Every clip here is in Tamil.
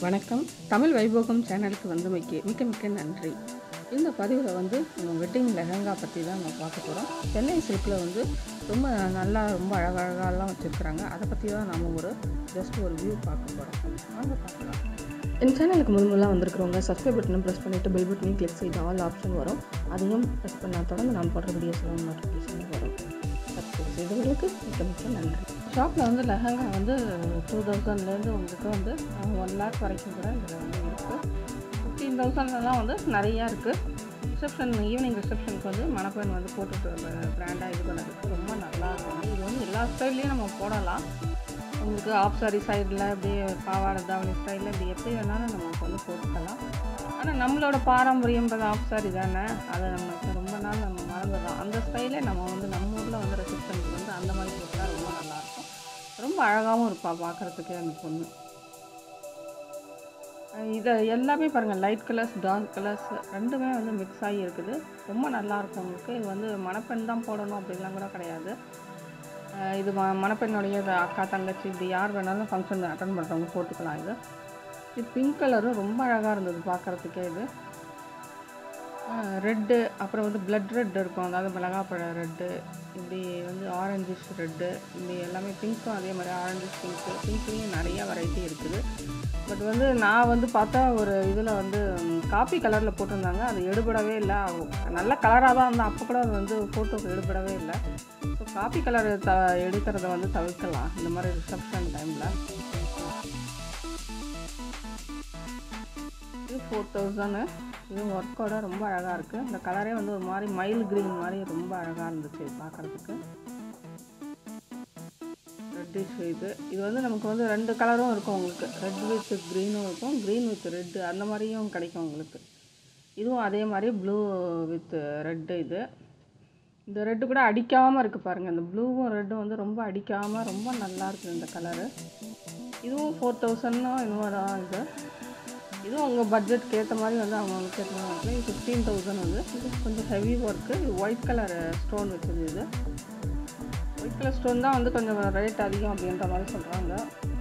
வணக்கம் தமிழ் வைபோகம் சேனலுக்கு வந்தமைக்கு மிக்க மிக்க நன்றி இந்த பதிவில் வந்து நம்ம வெட்டிங் லெஹங்கா பற்றி தான் நம்ம பார்க்க போகிறோம் சென்னை சில்கில் வந்து ரொம்ப நல்லா ரொம்ப அழகழகாலாம் வச்சுருக்குறாங்க அதை பற்றி தான் நம்ம ஒரு ஜஸ்ட் ஒரு வியூ பார்க்க போகிறோம் வாங்க பார்க்கலாம் என் சேனலுக்கு முதல் முதலாக வந்திருக்கிறவங்க சப்ஸ்கிரைப் பட்டனும் ப்ரெஸ் பண்ணிவிட்டு பெல் பட்டனையும் கிளிக் செய்து ஆல் ஆப்ஷன் வரும் அதையும் ப்ரெஸ் பண்ண தொடர்ந்து நான் போடுற வீடியோஸ் எல்லாம் நோட்டிஃபிகேஷன் வரும் சப்ஸ்கிரைப் செய்தவர்களுக்கு மிக்க மிக்க நன்றி ஷாப்பில் வந்து லெஹங்கா வந்து டூ தௌசண்ட்லேருந்து உங்களுக்கு வந்து ஒன் லேக் வரைக்கும் கூட இதில் வந்து இருக்குது ஃபிஃப்டீன் தௌசண்ட்லாம் வந்து நிறையா இருக்குது ரிசப்ஷன் ஈவினிங் ரிசப்ஷனுக்கு வந்து மணப்பெண் வந்து போட்டுட்டு பிராண்டாக இது பண்ணுறதுக்கு ரொம்ப நல்லா இருக்கும் இது வந்து எல்லா ஸ்டைல்லையும் நம்ம போடலாம் உங்களுக்கு ஆஃப் சாரி சைடில் அப்படியே பாவாடை தாவணி ஸ்டைலில் இப்படி எப்படி வேணாலும் நமக்கு வந்து போட்டுக்கலாம் ஆனால் நம்மளோட பாரம்பரியன்றது ஆஃப் சாரி தானே அதை நம்மளுக்கு ரொம்ப நாள் நம்ம மறந்துடுறோம் அந்த ஸ்டைலே நம்ம வந்து நம்ம ஊரில் வந்து ரிசப்ஷனுக்கு வந்து அந்த மாதிரி போட்டால் ரொம்ப நல்லாயிருக்கும் ரொம்ப அழகாகவும் இருப்பா பார்க்குறதுக்கே அந்த பொண்ணு இதை எல்லாமே பாருங்கள் லைட் கலர்ஸ் டார்க் கலர்ஸ் ரெண்டுமே வந்து மிக்ஸ் ஆகி இருக்குது ரொம்ப நல்லாயிருக்கும் உங்களுக்கு இது வந்து மணப்பெண் தான் போடணும் அப்படின்லாம் கூட கிடையாது அஹ் இது ம மணப்பெண்ணுடைய இது அக்கா தங்கச்சி இப்படி யார் வேணாலும் ஃபங்க்ஷன் அட்டன் பண்ணுறவங்க போட்டுக்கலாம் இது இது பிங்க் கலரும் ரொம்ப அழகாக இருந்தது பார்க்குறதுக்கே இது ரெட்டு அப்புறம் வந்து பிளட் ரெட் இருக்கும் அதாவது மிளகாப்பழ ரெட்டு இப்படி வந்து ஆரஞ்சிஷ் ரெட்டு இப்படி எல்லாமே பிங்க்கும் அதே மாதிரி ஆரஞ்சிஷ் பிங்க்கு பிங்க்லேயும் நிறைய வெரைட்டி இருக்குது பட் வந்து நான் வந்து பார்த்தா ஒரு இதில் வந்து காப்பி கலரில் போட்டிருந்தாங்க அது எடுபடவே இல்லை நல்ல கலராக தான் இருந்தால் அப்போ கூட அது வந்து ஃபோட்டோக்கு எடுபடவே இல்லை ஸோ காப்பி கலர் த எடுக்கிறத வந்து தவிர்க்கலாம் இந்த மாதிரி ரிசப்ஷன் டைமில் இது ஃபோர் தௌசண்ட் இது ஒர்க்கோட ரொம்ப அழகாக இருக்குது இந்த கலரே வந்து ஒரு மாதிரி மயில் க்ரீன் மாதிரி ரொம்ப அழகாக இருந்துச்சு பார்க்குறதுக்கு ரெட்டிஷ் இது இது வந்து நமக்கு வந்து ரெண்டு கலரும் இருக்கும் உங்களுக்கு ரெட் வித் க்ரீனும் இருக்கும் க்ரீன் வித் ரெட்டு அந்த மாதிரியும் கிடைக்கும் உங்களுக்கு இதுவும் அதே மாதிரி ப்ளூ வித் ரெட்டு இது இந்த ரெட்டு கூட அடிக்காமல் இருக்குது பாருங்கள் இந்த ப்ளூவும் ரெட்டும் வந்து ரொம்ப அடிக்காமல் ரொம்ப நல்லா இருக்குது இந்த கலரு இதுவும் ஃபோர் தௌசண்ட்னா இன்னும் தான் இது இதுவும் உங்கள் பட்ஜெட்க்கு ஏற்ற மாதிரி வந்து அவங்களுக்கு ஏற்ற மாதிரி இது ஃபிஃப்டீன் தௌசண்ட் வந்து இது கொஞ்சம் ஹெவி ஒர்க்கு இது ஒயிட் கலர் ஸ்டோன் வச்சது இது ஒயிட் கலர் ஸ்டோன் தான் வந்து கொஞ்சம் ரேட் அதிகம் அப்படின்ற மாதிரி சொல்கிறாங்க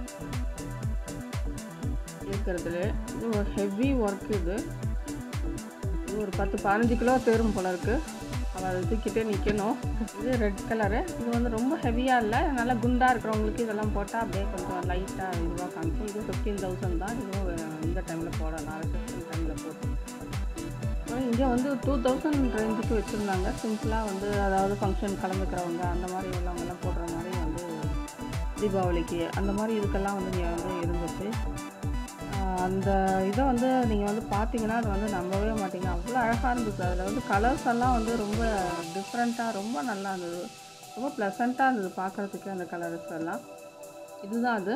இருக்கிறதுல இது ஒரு ஹெவி ஒர்க் இது இது ஒரு பத்து பதினஞ்சு கிலோ தேரும் போல இருக்குது அவள் அதை தூக்கிட்டே நிற்கணும் இது ரெட் கலரு இது வந்து ரொம்ப ஹெவியாக இல்லை நல்லா குண்டாக இருக்கிறவங்களுக்கு இதெல்லாம் போட்டால் அப்படியே கொஞ்சம் லைட்டாக இதுவாக காமிக்கும் இது ஃபிஃப்டீன் தௌசண்ட் தான் இதுவும் இந்த டைமில் போடலாம் ரிசப்ஷன் டைமில் போட்டு அப்புறம் இங்கே வந்து டூ தௌசண்ட் ரேஞ்சுக்கு வச்சுருந்தாங்க சிம்பிளாக வந்து அதாவது ஃபங்க்ஷன் கிளம்பிக்கிறவங்க அந்த மாதிரி உள்ளவங்கெல்லாம் போடுற மாதிரி வந்து தீபாவளிக்கு அந்த மாதிரி இதுக்கெல்லாம் வந்து இங்கே வந்து இருந்துச்சு அந்த இதை வந்து நீங்கள் வந்து பார்த்தீங்கன்னா அது வந்து நம்பவே மாட்டீங்க அவ்வளோ அழகாக இருந்துச்சு அதில் வந்து கலர்ஸ் எல்லாம் வந்து ரொம்ப டிஃப்ரெண்ட்டாக ரொம்ப நல்லா இருந்தது ரொம்ப ப்ளசண்ட்டாக இருந்தது பார்க்குறதுக்கு அந்த கலர்ஸ் எல்லாம் இதுதான் அது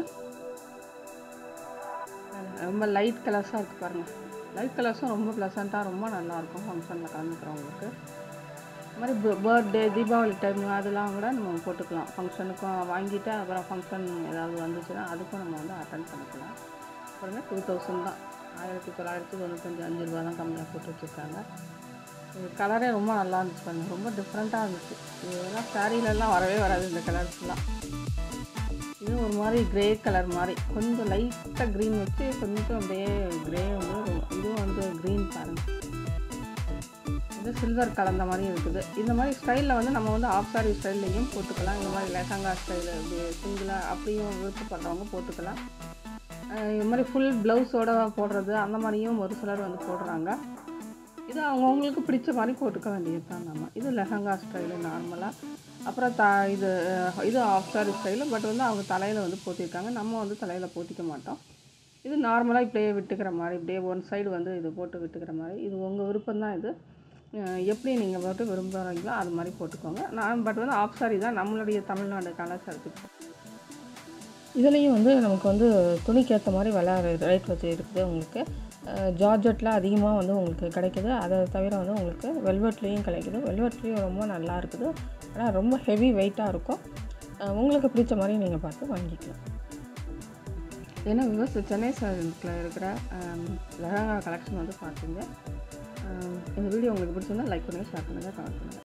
ரொம்ப லைட் கலர்ஸாக இருக்குது பாருங்கள் லைட் கலர்ஸும் ரொம்ப ப்ளசண்ட்டாக ரொம்ப நல்லாயிருக்கும் ஃபங்க்ஷனில் கலந்துக்கிறவங்களுக்கு இது மாதிரி பர்த்டே தீபாவளி டைம் அதெல்லாம் கூட நம்ம போட்டுக்கலாம் ஃபங்க்ஷனுக்கும் வாங்கிட்டு அப்புறம் ஃபங்க்ஷன் ஏதாவது வந்துச்சுன்னா அதுக்கும் நம்ம வந்து அட்டன் பண்ணிக்கலாம் அப்புறமே டூ தௌசண்ட் தான் ஆயிரத்தி தொள்ளாயிரத்தி தொண்ணூத்தஞ்சு அஞ்சு ரூபா தான் கம்மியாக போட்டு வச்சுருக்காங்க இது கலரே ரொம்ப நல்லா இருந்துச்சு பாருங்க ரொம்ப டிஃப்ரெண்ட்டாக இருந்துச்சு இதெல்லாம் சாரீலெல்லாம் வரவே வராது இந்த கலர்ஸ்லாம் இது ஒரு மாதிரி கிரே கலர் மாதிரி கொஞ்சம் லைட்டாக க்ரீன் வச்சு கொஞ்சம் அப்படியே கிரே வந்து இதுவும் வந்து க்ரீன் பாருங்கள் இது சில்வர் கலந்த மாதிரி இருக்குது இந்த மாதிரி ஸ்டைலில் வந்து நம்ம வந்து ஆஃப் சாரி ஸ்டைல்லையும் போட்டுக்கலாம் இந்த மாதிரி லெஹங்கா ஸ்டைலு இப்படி சிங்கிளாக அப்படியும் விருப்பப்படுறவங்க போட்டுக்கலாம் இது மாதிரி ஃபுல் ப்ளவுஸோட போடுறது அந்த மாதிரியும் ஒரு சிலர் வந்து போடுறாங்க இது அவங்கவுங்களுக்கு பிடிச்ச மாதிரி போட்டுக்க வேண்டியது தான் நம்ம இது லெஹங்கா ஸ்டைலு நார்மலாக அப்புறம் த இது இது ஆஃப் சாரி ஸ்டைலு பட் வந்து அவங்க தலையில் வந்து போட்டிருக்காங்க நம்ம வந்து தலையில் போட்டிக்க மாட்டோம் இது நார்மலாக இப்படியே விட்டுக்கிற மாதிரி இப்படியே ஒன் சைடு வந்து இது போட்டு விட்டுக்கிற மாதிரி இது உங்கள் விருப்பம் தான் இது எப்படி நீங்கள் போட்டு விரும்புகிறீங்களோ அது மாதிரி போட்டுக்கோங்க நான் பட் வந்து ஆஃப் சாரி தான் நம்மளுடைய தமிழ்நாடு கலாச்சாரத்துக்கு இதுலேயும் வந்து நமக்கு வந்து துணிக்கு ஏற்ற மாதிரி விலை ரேட் வச்சு இருக்குது உங்களுக்கு ஜார்ஜெட்டில் அதிகமாக வந்து உங்களுக்கு கிடைக்குது அதை தவிர வந்து உங்களுக்கு வெல்வெட்லேயும் கிடைக்குது வெல்வெட்லேயும் ரொம்ப நல்லா இருக்குது ஆனால் ரொம்ப ஹெவி வெயிட்டாக இருக்கும் உங்களுக்கு பிடிச்ச மாதிரி நீங்கள் பார்த்து வாங்கிக்கலாம் ஏன்னா விவசாய சென்னை சைடில் இருக்கிற லெஹங்கா கலெக்ஷன் வந்து பார்த்தீங்க இந்த வீடியோ உங்களுக்கு பிடிச்சிருந்தா லைக் பண்ணுங்கள் ஷேர் பண்ணுங்கள் கமெண்ட் பண்ணுங்கள்